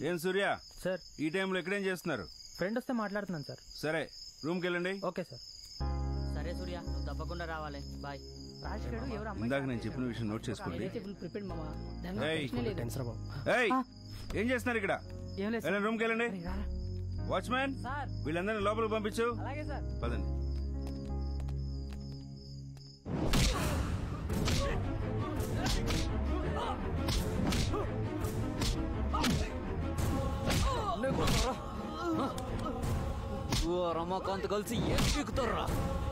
ఏం సూర్య సార్ ఈ టైంలో ఎక్కడేం చేస్తున్నారు ఫ్రెండ్ వస్తే మాట్లాడుతున్నాను సార్ సరే రూమ్కి వెళ్ళండి ఓకే సార్ సరే సూర్య నువ్వు తప్పకుండా రావాలి బాయ్ ఇందాక నేను చెప్పిన విషయం నోట్ చేసుకోండి ప్రిపేర్డ్ మామా ఏయ్, టెన్షన్ బాబు ఏయ్, ఏం చేస్తున్నారు ఇక్కడ ఏం లేదు వెళ్ళండి రూమ్కి వెళ్ళండి వాచ్మ్యాన్ సార్ వీళ్ళందరినీ లోపలికి పంపించు అలాగే సార్ పదండి రమాకాంత్ కలిసి ఏం పీకుతారా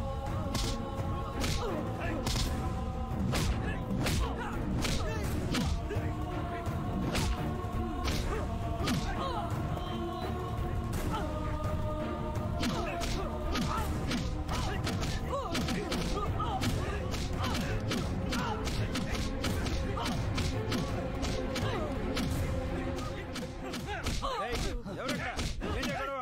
ఏయ్, ఎవరక్కడ? ఏంటి గొడవ?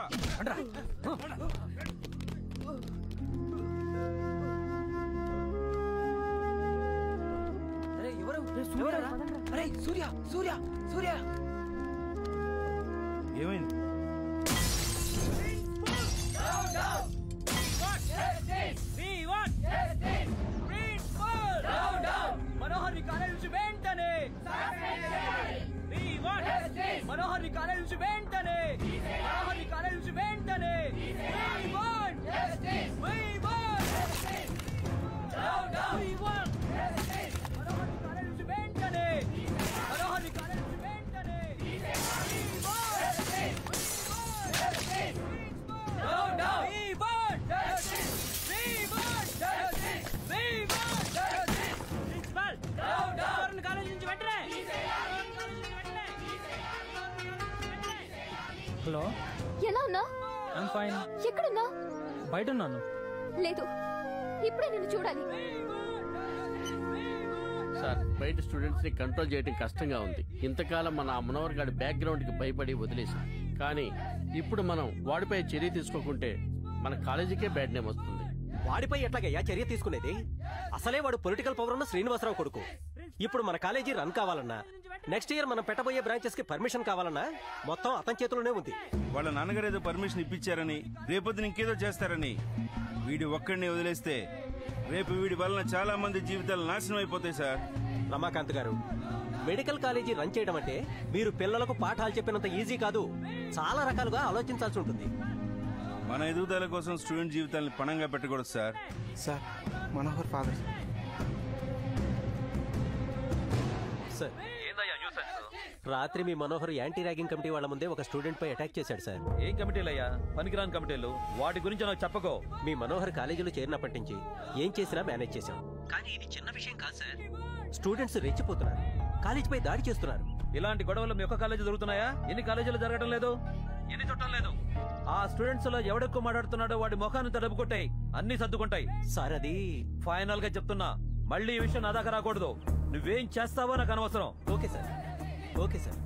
సూర్య సూర్య సూర్య ఏమైంది మనోహర్ కాలేజ్ నుంచి వెంటనే మనోహర్ కాలేజ్ నుంచి వెంటనే మనోహర్ కాలేజ్ నుంచి వెంటనే We want We want We want Manohar college నుంచి వెంటనే మనోహర్ కాలేజ్ నుంచి వెంటనే We want We want We want We want principal Manohar college నుంచి వెంటనే హలో ఎలా ఉన్నా ఐమ్ ఫైన్ ఎక్కడున్నా బయట ఉన్నాను లేదు ఇప్పుడే నిన్ను చూడాలి సార్ బయట స్టూడెంట్స్ ని కంట్రోల్ చేయడం కష్టంగా ఉంది ఇంతకాలం మన ఆ మనోహర్ గారి బ్యాక్గ్రౌండ్ కి భయపడి వదిలేశాం కానీ ఇప్పుడు మనం వాడిపై చర్య తీసుకోకుంటే మన కాలేజీకే బ్యాడ్ నేమ్ వస్తుంది వాడిపై ఎట్లాగయ్యా చర్య తీసుకునేది అసలే వాడు పొలిటికల్ పవర్ ఉన్న శ్రీనివాసరావు కొడుకు ఇప్పుడు మన కాలేజీ రన్ కావాలన్నా నెక్స్ట్ ఇయర్ మనం పెట్టబోయే బ్రాంచెస్ కి పర్మిషన్ కావాలన్నా మొత్తం అతని చేతిలోనే ఉంది వాళ్ళ నాన్నగారు ఏదో పర్మిషన్ ఇప్పించారని రేపొద్దున ఇంకేదో చేస్తారని వీడి ఒక్కడిని వదిలేస్తే రేపు వీడి వలన చాలా మంది జీవితాలు నాశనం అయిపోతాయి సార్ రమాకాంత్ గారు మెడికల్ కాలేజీ రన్ చేయడం అంటే మీరు పిల్లలకు పాఠాలు చెప్పినంత ఈజీ కాదు చాలా రకాలుగా ఆలోచించాల్సి ఉంటుంది మన ఎదుగుదల కోసం స్టూడెంట్ జీవితాలను పణంగా పెట్టకూడదు sir sir Manohar father sir రాత్రి మీ మనోహర్ యాంటీ ర్యాగింగ్ కమిటీ వాళ్ళ ముందే ఒక స్టూడెంట్ పై అటాక్ చేశాడు సార్ ఏం కమిటీలయ్యా పనికిరాని కమిటీలు వాటి గురించి నాకు చెప్పకో మీ మనోహర్ కాలేజీలో చేరినప్పటి నుంచి ఏం చేసినా మేనేజ్ చేశాం కానీ ఇది చిన్న విషయం కాదు సార్ స్టూడెంట్స్ రెచ్చిపోతున్నారు కాలేజీపై దాడి చేస్తున్నారు ఇలాంటి గొడవలు మీ ఒక్క కాలేజీ జరుగుతున్నాయా ఎన్ని కాలేజీలు జరగడం లేదు ఎన్ని చుట్టం లేదు ఆ స్టూడెంట్స్ లో ఎవడెక్కువ మాట్లాడుతున్నాడో వాడి ముఖాన్ని తడపు కొట్టాయి అన్ని సర్దుకుంటాయి సార్ అది ఫైనల్ గా చెప్తున్నా మళ్ళీ ఈ విషయం నా దాకా రాకూడదు నువ్వేం చేస్తావో నాకు అనవసరం okay sir okay sir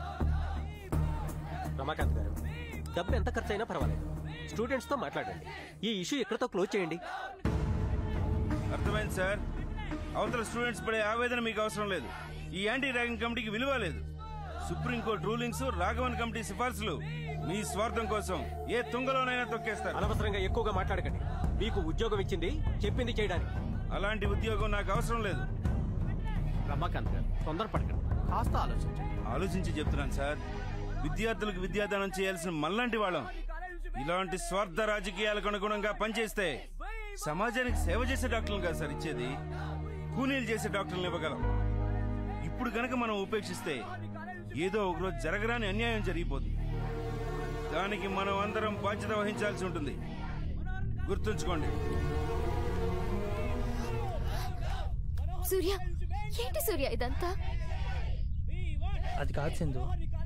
Ramakant garu డబ్బు ఎంత ఖర్చు అయినా పర్వాలేదు స్టూడెంట్స్ తో మాట్లాడండి ఈ ఇష్యూ ఎక్కడితో క్లోజ్ చేయండి అర్థమైంది సార్ అవతల స్టూడెంట్స్ పడే ఆవేదన మీకు అవసరం లేదు ఈ యాంటీ ర్యాగింగ్ కమిటీకి విలువ లేదు సుప్రీంకోర్టు రూలింగ్స్ రాఘవన్ కమిటీ సిఫార్సులు మీ స్వార్థం కోసం ఏ తుంగలోనైనా తొక్కేస్తారు అనవసరంగా ఎక్కువగా మాట్లాడకండి మీకు ఉద్యోగం ఇచ్చింది చెప్పింది చేయడానికి అలాంటి ఉద్యోగం నాకు అవసరం లేదు రమాకాంత్ గారు తొందరపడకండి కాస్త ఆలోచించండి ఆలోచించి చెప్తున్నాను సార్ విద్యార్థులకు విద్యాదానం చేయాల్సిన మళ్ళంటి వాళ్ళం ఇలాంటి స్వార్థ రాజకీయాలకు అనుగుణంగా పనిచేస్తే సమాజానికి సేవ చేసే డాక్టర్లు కాదు సార్ ఇచ్చేది కూలీలు చేసే డాక్టర్లు ఇవ్వగలం ఇప్పుడు గనక మనం ఉపేక్షిస్తే ఏదో ఒకరోజు జరగరాని అన్యాయం జరిగిపోతుంది దానికి మనం అందరం బాధ్యత వహించాల్సి ఉంటుంది గుర్తుంచుకోండి సూర్య ఏంటి సూర్య ఇదంతా అది కాదు సింధు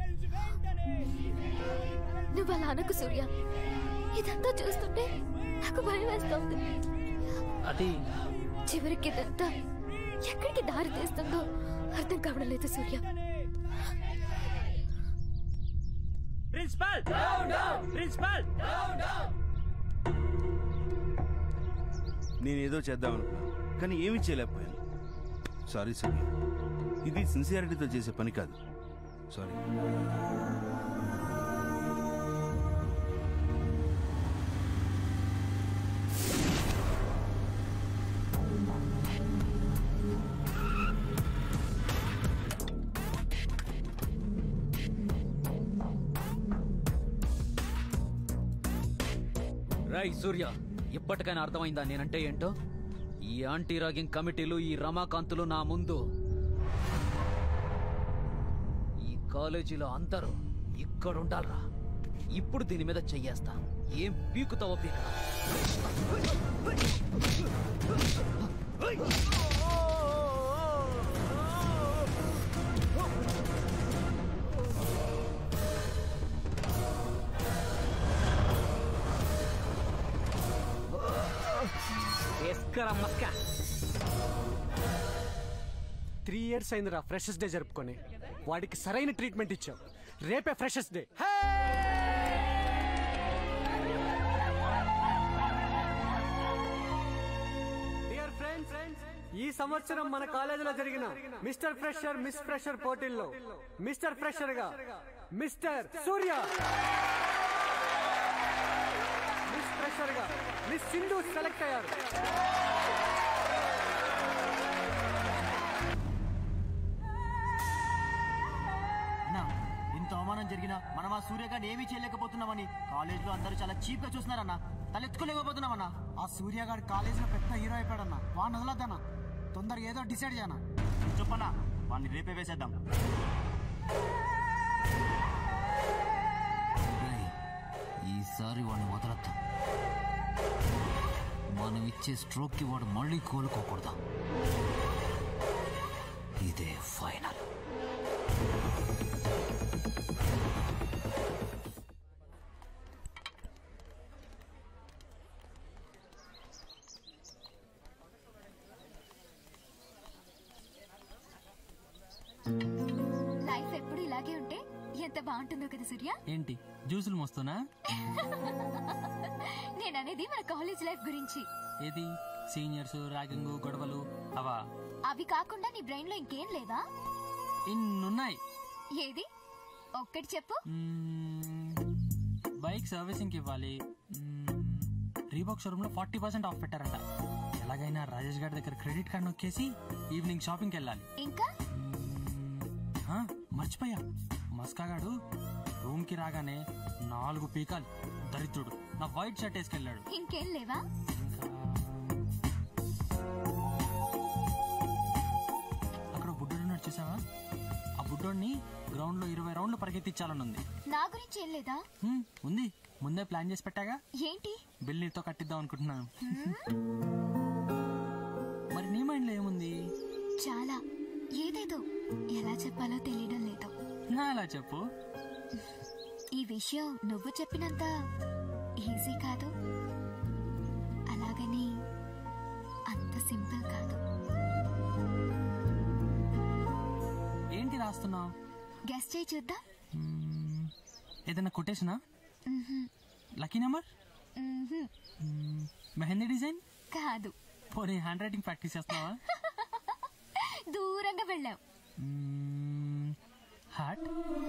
నువ్వు అలా అనకు సూర్య ఇదంతా చూస్తుంటే నాకు భయం వేస్తోంది అది చివరికి ఇదంతా ఎక్కడికి దారి తీస్తుందో అర్థం కావడం లేదు సూర్య ప్రిన్సిపల్ ప్రిన్సిపల్ నేనేదో చేద్దాం అనుకున్నాను కానీ ఏమీ చేయలేకపోయాను సారీ సూర్య ఇది సిన్సియారిటీతో చేసే పని కాదు సారీ రై సూర్య ఇప్పటికైనా అర్థమైందా నేనంటే ఏంటో ఈ యాంటీ రాగింగ్ కమిటీలు ఈ రమాకాంతులు నా ముందు ఈ కాలేజీలో అందరూ ఇక్కడ ఉండాలరా ఇప్పుడు దీని మీద చెయ్యేస్తా ఏం పీకుతావో పీక త్రీ ఇయర్స్ అయిందిరా ఫ్రెషర్స్ డే జరుపుకొని వాడికి సరైన ట్రీట్మెంట్ ఇచ్చావు రేపే ఫ్రెషర్స్ డే డియర్ ఫ్రెండ్స్ ఈ సంవత్సరం మన కాలేజీలో జరిగిన మిస్టర్ ఫ్రెషర్ మిస్ ఫ్రెషర్ పోటీల్లో మిస్టర్ ఫ్రెషర్ గా మిస్టర్ సూర్య మిస్ ఫ్రెషర్ గా మిస్ సింధు సెలెక్ట్ అయ్యారు అన్నా ఇంత అవమానం జరిగినా మనం ఆ సూర్యగారిని ఏమీ చేయలేకపోతున్నామని కాలేజ్ లో అందరూ చాలా చీప్ గా చూస్తున్నారన్నా తలెత్తుకోలేకపోతున్నామన్నా ఆ సూర్యగాడు కాలేజ్ లో పెద్ద హీరో అయిపోయాడన్నా వాడిని వదలద్దన్నా తొందరగా ఏదో డిసైడ్ చేయనా చెప్పన్నా వాడిని రేపే వేసేద్దాం ఈసారి వాడిని వదలద్దాం మనం ఇచ్చే స్ట్రోక్ కి వాడు మళ్ళీ కోలుకోకూడదు ఇదే ఫైనల్ లైఫ్ ఎప్పుడు ఇలాగే ఉంటే ఎంత బాగుంటుందో కదా సూర్య ఏంటి జ్యూసులు మోస్తున్నా నేను అనేది మన కాలేజ్ లైఫ్ గురించి ఏది సీనియర్స్ ర్యాగింగ్ గొడవలు అవా అవి కాకుండా నీ బ్రెయిన్ లో ఇంకేం లేదా ఇన్నున్నాయి ఏది ఒక్కటి చెప్పు మ్మ్, బైక్ సర్వీసింగ్ ఇవ్వాలి మ్మ్, రీబాక్ షోరూమ్ లో ఫార్టీ పర్సెంట్ ఆఫ్ పెట్టారంట ఎలాగైనా రాజేష్ గారి దగ్గర క్రెడిట్ కార్డ్ నొక్కేసి ఈవినింగ్ షాపింగ్కి వెళ్ళాలి ఇంకా ఆ, మర్చిపోయా మస్కాగాడు రూమ్ కి రాగానే నాలుగు పీకాలు దరిద్రుడు నా వైట్ షర్ట్ వేసుకెళ్ళాడు ఇంకేం లేవా అక్కడ బుడ్డోడు ఉన్నాడు చూసావా ఆ బుడ్డోడిని గ్రౌండ్ లో ఇరవై రౌండ్లు పరిగెత్తించాలని ఉంది నా గురించి ఏం లేదా హ్మ్, ఉంది ముందే ప్లాన్ చేసి పెట్టాగా ఏంటి బిల్ నీతో కట్టిద్దాం అనుకుంటున్నాను మరి నీ మైండ్ లో ఏముంది చాలా ఏదేదో ఎలా చెప్పాలో తెలియడం లేదు నా ఎలా చెప్పు ఈ విషయం నువ్వు చెప్పినంత ఈజీ కాదు అలాగని అంత సింపుల్ కాదు ఏంటి రాస్తున్నావు గెస్ట్ చేయి చూద్దాం ఏదైనా కొటేషనా మ్హూ, లక్కీ నెంబర్ మ్హూ. మెహందీ డిజైన్ కాదు పోనీ హ్యాండ్ రైటింగ్ ప్రాక్టీస్ చేస్తున్నావా దూరంగా వెళ్ళాం హార్ట్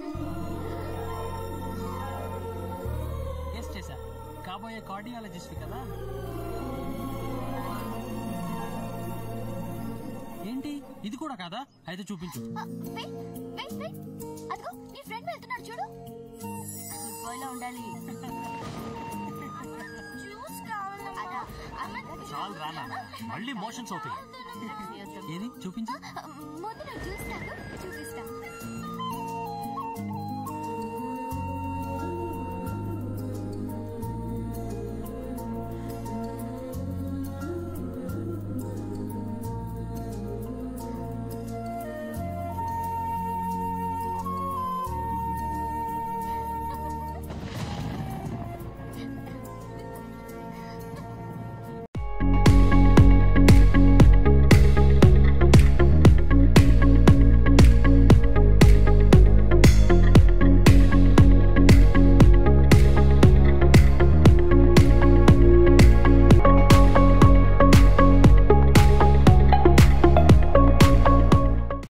ఎస్ చేశా కాబోయే కార్డియాలజిస్ట్ కదా ఏంటి ఇది కూడా కాదా అయితే చూపించు ఆ, వెయిట్, వెయిట్, వెయిట్. అదిగో నీ ఫ్రెండ్ వెళ్తున్నాడు చూడు బాయ్లా ఉండాలి జ్యూస్ కావాలమ్మా. చాలు రానా మళ్ళీ మోషన్స్ అవుతాయి ఏది చూపించు ముందు నువ్వు జ్యూస్ తాగు చూపిస్తా